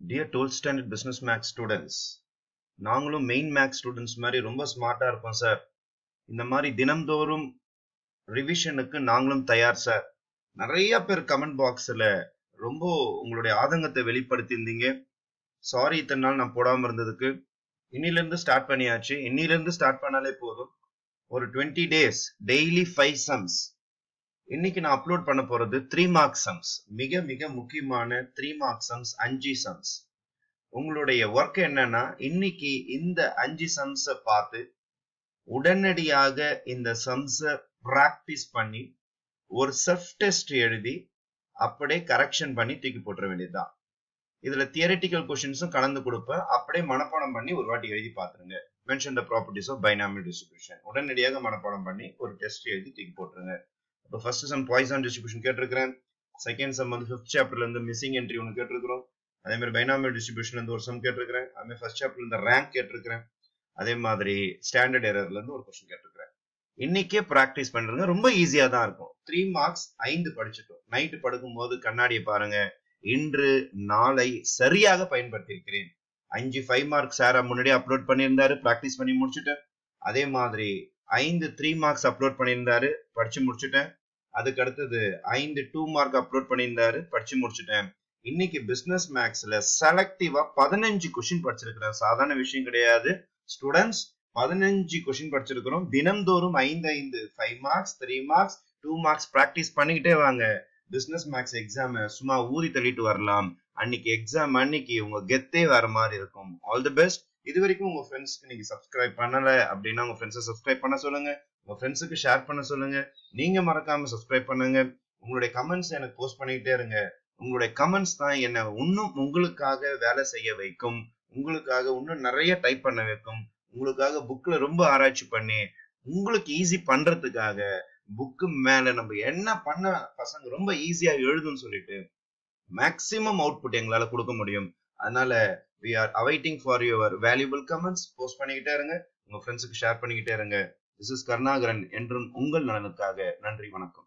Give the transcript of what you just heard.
dear twelfth standard business maths students நாங்களும் main maths students மாதிரி ரொம்ப ஸ்மார்ட்டா இருப்போம் சார் இந்த மாதிரி தினம்தோறும் ரிவிஷனுக்கு நாங்களும் தயார் சார் நிறைய பேர் கமெண்ட் பாக்ஸ்ல ரொம்ப உங்களுடைய ஆதங்கத்தை வெளிப்படுத்தியிருந்தீங்க சாரி இத்தனை நாள் நான் போடாம இருந்ததுக்கு இன்னில இருந்து ஸ்டார்ட் பண்ணியாச்சு இன்னில இருந்து ஸ்டார்ட் பண்ணாலே போதும் ஒரு twenty days daily five sums இன்னைக்கு நான் அப்லோட் பண்ண போறது த்ரீ மார்க் சம்ஸ் மிக மிக முக்கியமான த்ரீ மார்க் சம்ஸ் அஞ்சு சம்ஸ் உங்களுடைய ஒர்க் என்னன்னா இன்னைக்கு இந்த அஞ்சு சம்ஸ பார்த்து உடனடியாக இந்த சம்ஸ பிராக்டிஸ் பண்ணி ஒரு செல்ஃப் டெஸ்ட் எழுதி அப்படியே கரெக்ஷன் பண்ணி தூக்கி போட்டுற வேண்டியதுதான் இதுல தியரட்டிக்கல் கொஸ்டின்ஸும் கலந்து கொடுப்பேன் அப்படியே மனப்பாடம் பண்ணி ஒரு வாட்டி எழுதி பாத்துருங்க mention the properties of binomial distribution உடனடியாக மனப்பாடம் பண்ணி ஒரு டெஸ்ட் எழுதி தூக்கி போட்டுருங்க இப்போ ஃபர்ஸ்ட் சம் பாய்சான் டிஸ்ட்ரிபியூஷன் கேட்டிருக்கிறேன் செகண்ட் சம் வந்து ஃபிஃப்த் சாப்டர்ல இருந்து மிஸ்ஸிங் என்ட்ரி ஒன்று கேட்டிருக்கிறோம் அதே மாதிரி பைனாமியல் டிஸ்ட்ரிபியூஷன்ல இருந்து ஒரு சம் கேட்டிருக்கிறேன் அதே மாதிரி ஃபர்ஸ்ட் சாப்டர்ல இருந்து ரேங்க் கேட்டிருக்கிறேன் அதே மாதிரி ஸ்டாண்டர்ட் எரர்ல இருந்து ஒரு கொஸ்டின் கேட்டிருக்கிறேன் இன்னைக்கே ப்ராக்டிஸ் பண்றதுங்க ரொம்ப ஈஸியா தான் இருக்கும் த்ரீ மார்க்ஸ் ஐந்து படிச்சுட்டோம் நைட்டு படுக்கும் போது கண்ணாடியை பாருங்க இன்று நாளை சரியாக பயன்படுத்தியிருக்கிறேன் அஞ்சு ஃபைவ் மார்க் சாரா முன்னாடி அப்லோட் பண்ணியிருந்தாரு ப்ராக்டிஸ் பண்ணி முடிச்சுட்டேன் அதே மாதிரி ஐந்து த்ரீ மார்க்ஸ் அப்லோட் பண்ணியிருந்தாரு படிச்சு முடிச்சுட்டேன் அதுக்கு அடுத்தது ஐந்து டூ மார்க் அப்லோட் பண்ணியிருந்தாரு படிச்சு முடிச்சுட்டேன் இன்னைக்கு பிசினஸ் மேக்ஸ்ல செலக்டிவா பதினஞ்சு கொஸ்டின் படிச்சிருக்கிறேன் சாதாரண விஷயம் கிடையாது ஸ்டூடெண்ட்ஸ் பதினஞ்சு கொஸ்டின் படிச்சிருக்கிறோம் தினம்தோறும் ஐந்து ஐந்து five marks three marks two marks practice பண்ணிக்கிட்டே வாங்க பிசினஸ் மேக்ஸ் எக்ஸாம் சும்மா ஊதி தள்ளிட்டு வரலாம் அன்னைக்கு எக்ஸாம் அன்னைக்கு உங்க கெத்தே வேற மாதிரி இருக்கும் ஆல் தி பெஸ்ட் இது வரைக்கும் உங்க ஃப்ரெண்ட்ஸ்க்கு நீங்க சப்ஸ்கிரைப் பண்ணல அப்படின்னா உங்க ஃப்ரெண்ட்ஸை சப்ஸ்கிரைப் பண்ண சொல்லுங்க உங்க ஃப்ரெண்ட்ஸுக்கு ஷேர் பண்ண சொல்லுங்க நீங்க மறக்காம சப்ஸ்கிரைப் பண்ணுங்க உங்களுடைய கமெண்ட்ஸ் எனக்கு போஸ்ட் பண்ணிக்கிட்டே இருங்க உங்களுடைய கமெண்ட்ஸ் தான் என்ன இன்னும் உங்களுக்காக வேலை செய்ய வைக்கும் உங்களுக்காக இன்னும் நிறைய டைப் பண்ண வைக்கும் உங்களுக்காக புக்ல ரொம்ப ஆராய்ச்சி பண்ணி உங்களுக்கு ஈஸி பண்றதுக்காக புக்கு மேல நம்ம என்ன பண்ண பசங்க ரொம்ப ஈஸியா எழுதுன்னு சொல்லிட்டு மேக்சிமம் அவுட்புட் எங்களால கொடுக்க முடியும் அதனால we are awaiting for your valuable comments post பண்ணிக்கிட்டே இருங்க உங்க ஃப்ரெண்ட்ஸுக்கு ஷேர் பண்ணிக்கிட்டே இருங்க திஸ் இஸ் கருணாகரன் என்றும் உங்கள் நலனுக்காக நன்றி வணக்கம்